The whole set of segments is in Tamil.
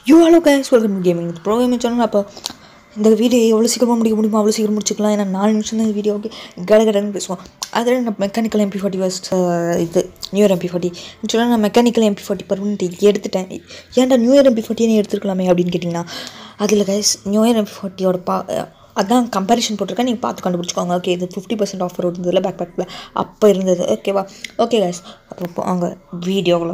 you hello guys welcome gaming bro gaming channel அப்போ இந்த வீடியோ எவ்வளோ சீக்கிரமாக முடிக்க முடியுமோ அவ்வளோ சீக்கிரம் முடிச்சுக்கலாம் ஏன்னா நாலு நிமிஷம் தான் இந்த வீடியோவுக்கு கடகடன்னு பேசுவோம் அதில் நான் மெக்கானிக்கல் எம்பி ஃபார்ட்டி ஃபஸ்ட் இது நியூ இயர் எம்பி ஃபார்ட்டி ஆக்சுவலாக நான் மெக்கானிக்கல் எம்பி ஃபார்ட்டி பர்மனெண்ட் எடுத்துட்டேன் ஏன்டா நியூ இயர் எம்பி ஃபார்ட்டியே எடுத்துருக்கலாமே அப்படின்னு கேட்டிங்கன்னா அதில் கைஸ் நியூ இயர் எம்பி ஃபார்ட்டியோட பா அதான் கம்பேரிஷன் போட்டிருக்கேன் நீங்கள் பார்த்து கண்டுபிடிச்சிக்கோங்க ஓகே இது ஃபிஃப்டி பர்சன்ட் ஆஃபர் இருந்ததில்ல பேக் பேக்கில் அப்போ இருந்தது ஓகேவா ஓகே கைஸ் அப்போ அவங்க வீடியோவில்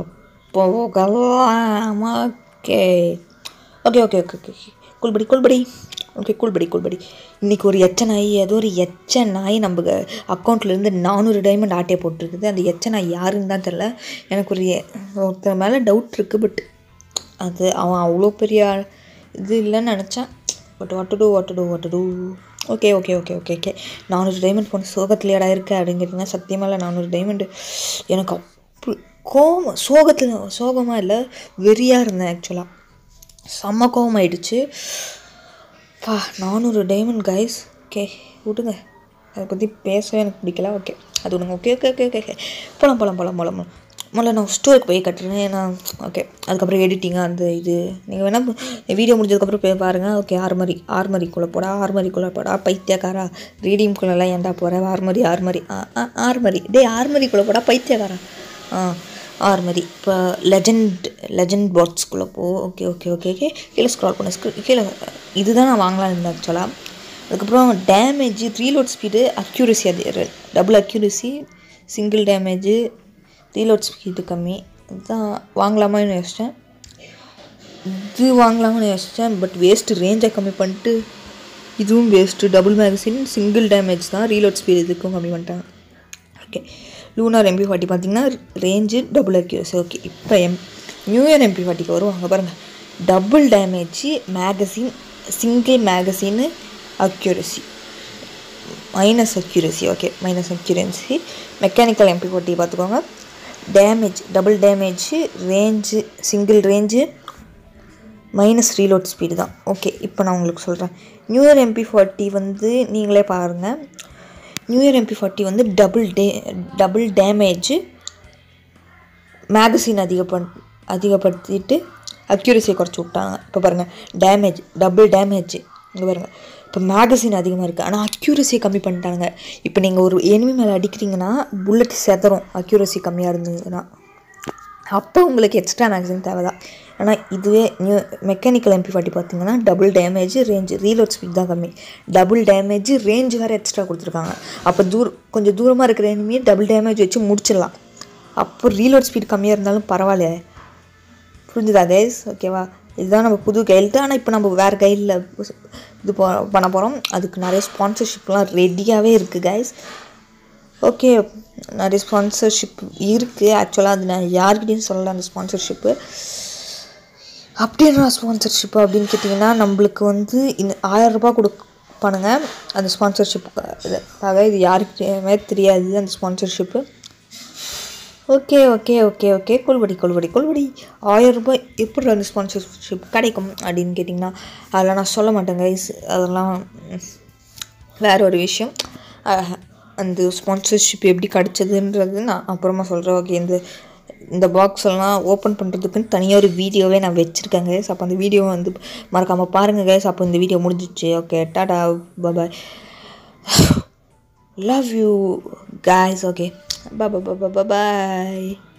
போகலாம் okay okay okay okay okay குள்படி குள்படி ஓகே குள்படி குள்படி இன்றைக்கி ஒரு எச்ச நாய் ஏதோ ஒரு எச்ச நாய் நம்ம அக்கௌண்ட்லேருந்து நானூறு டைமண்ட் ஆட்டையை போட்டிருக்குது அந்த எச்ச நாய் யாருன்னு தான் தெரில எனக்கு ஒரு எ- ஒருத்தர் மேலே டவுட் இருக்குது பட் அது அவன் அவ்வளோ பெரிய ஆள் இது இல்லைன்னு நினச்சேன் but what to do what to do what to do okay okay okay okay okay நானூறு டைமண்ட் போன சோகத்துலையடா இருக்கு அப்படின்னு கேட்டிங்கன்னா சத்தியமாக இல்லை நானூறு டைமண்ட் எனக்கு அப்படி கோவம் சோகத்தில் சோகமாக இல்லை வெறியாக இருந்தேன் ஆக்சுவலாக செம்ம கோவம் ஆயிடுச்சு பா நானூறு டைமண்ட் கைஸ் ஓகே விடுங்க அதை பற்றி பேசவே எனக்கு பிடிக்கல ஓகே அது விடுங்க okay okay okay okay okay போகலாம் போகலாம் போகலாம் போகலாம் முதல்ல நான் ஸ்டோருக்கு போய் கட்டுறேன் ஏன்னா ஓகே அதுக்கப்புறம் எடிட்டிங்காக அந்த இது நீங்கள் வேணால் வீடியோ முடிஞ்சதுக்கப்புறம் போய் பாருங்கள் ஓகே ஆர்மரி ஆர்மரிக்குள்ளே போடா ஆர்மரிக்குள்ளே போடா பைத்தியக்காரா ரீடிங்குள்ளெல்லாம் ஏன்டா போகிற ஆர்மரி ஆர்மரி ஆ ஆ ஆர்மரி டேய் ஆர்மரிக்குள்ளே போடா பைத்தியக்காரா ஆ ஆர்மரி இப்போ லெஜண்ட் லெஜண்ட் பாட்ஸ்குள்ளே போ ஓகே ஓகே ஓகே ஓகே கீழே ஸ்க்ரால் பண்ண ஸ்க்ரீ கீழே இதுதான் நான் வாங்கலாம்னு இருந்தேன் ஆக்சுவலாக அதுக்கப்புறம் டேமேஜ் ரீலோட் ஸ்பீடு அக்யூரசி அது double accuracy single damage reload speed கம்மி இதுதான் வாங்கலாமான்னு யோசித்தேன் இது வாங்கலாமான்னு யோசித்தேன் பட் வேஸ்ட்டு ரேஞ்சை கம்மி பண்ணிட்டு இதுவும் waste double magazine single damage தான் ரீலோட் ஸ்பீடு இதுக்கும் கம்மி பண்ணிட்டாங்க ஓகே லூனார் எம்பி ஃபார்ட்டி பார்த்தீங்கன்னா ரேஞ்சு டபுள் அக்யூரசி ஓகே இப்போ எம் நியூ இயர் எம்பி ஃபார்ட்டிக்கு வருவாங்க பாருங்கள் double damage magazine single magazine accuracy minus accuracy okay minus accuracy mechanical MP forty பார்த்துக்கோங்க damage double damage range single range minus reload speed தான் ஓகே இப்போ நான் உங்களுக்கு சொல்கிறேன் நியூ இயர் எம்பி ஃபார்ட்டி வந்து நீங்களே பாருங்கள் நியூ இயர் எம்பி ஃபார்ட்டி வந்து டபுள் டே டபுள் டேமேஜ் மேகசின் அதிகப்பண் அதிகப்படுத்திட்டு அக்யூரஸியை குறைச்சி விட்டாங்க இப்போ பாருங்கள் டேமேஜ் டபுள் டேமேஜ் இங்கே பாருங்கள் இப்போ மேகசின் அதிகமாக இருக்குது ஆனால் அக்யூரஸியை கம்மி பண்ணிட்டாங்க இப்போ நீங்கள் ஒரு எனிமி மேலே அடிக்கிறீங்கன்னா புல்லட் செதறும் அக்யூரஸி கம்மியாக இருந்ததுன்னா அப்போ உங்களுக்கு எக்ஸ்ட்ரா மேக்ஸின் தேவைதான் ஆனால் இதுவே நியூ மெக்கானிக்கல் எம்பி ஃபார்ட்டி பார்த்தீங்கன்னா double damage range reload speed தான் கம்மி டபுள் டேமேஜ் ரேஞ்ச் வேறு எக்ஸ்ட்ரா கொடுத்துருக்காங்க அப்போ தூர் கொஞ்சம் தூரமாக இருக்கிற எனிமியை டபுள் டேமேஜ் வச்சு முடிச்சிடலாம் அப்போ ரீலோட் ஸ்பீட் கம்மியாக இருந்தாலும் பரவாயில்ல புரிஞ்சுதா கைஸ் ஓகேவா இதுதான் நம்ம புது கையில் ஆனால் இப்போ நம்ம வேறு கையில் இது போ பண்ண போகிறோம் அதுக்கு நிறைய ஸ்பான்சர்ஷிப்லாம் ரெடியாகவே இருக்குது கைஸ் ஓகே நிறைய ஸ்பான்சர்ஷிப் இருக்குது ஆக்சுவலாக அது நான் யார்கிட்டையும் சொல்லலை அந்த ஸ்பான்சர்ஷிப்பு அப்படின்னா ஸ்பான்சர்ஷிப் அப்படின்னு கேட்டிங்கன்னா நம்மளுக்கு வந்து இந்த ஆயரரூபா கொடுப்பானுங்க அந்த ஸ்பான்சர்ஷிப்புக்காக இது யாருக்குமே தெரியாது அந்த sponsorship okay okay okay okay கொள்வடி கொள்வடி கொள்வடி ஆயிரம் ரூபாய் எப்படி அந்த ஸ்பான்சர்ஷிப் கிடைக்கும் அப்படின்னு கேட்டிங்கன்னா அதெல்லாம் நான் சொல்ல மாட்டேன் கைஸ் அதெல்லாம் ம், வேற ஒரு விஷயம் அஹ், அந்த ஸ்பான்சர்ஷிப் எப்படி கிடச்சதுன்றது நான் அப்புறமா சொல்கிறேன் ஓகே இந்த இந்த பாக்ஸ் எல்லாம் ஓப்பன் பண்ணுறதுக்குன்னு தனியாக ஒரு வீடியோவே நான் வச்சுருக்கேன் கைஸ் அப்போ அந்த வீடியோவை வந்து மறக்காமல் பாருங்கள் கைஸ் அப்போ இந்த வீடியோ முடிஞ்சிச்சு okay tata bye love you guys okay bye bye bye bye bye bye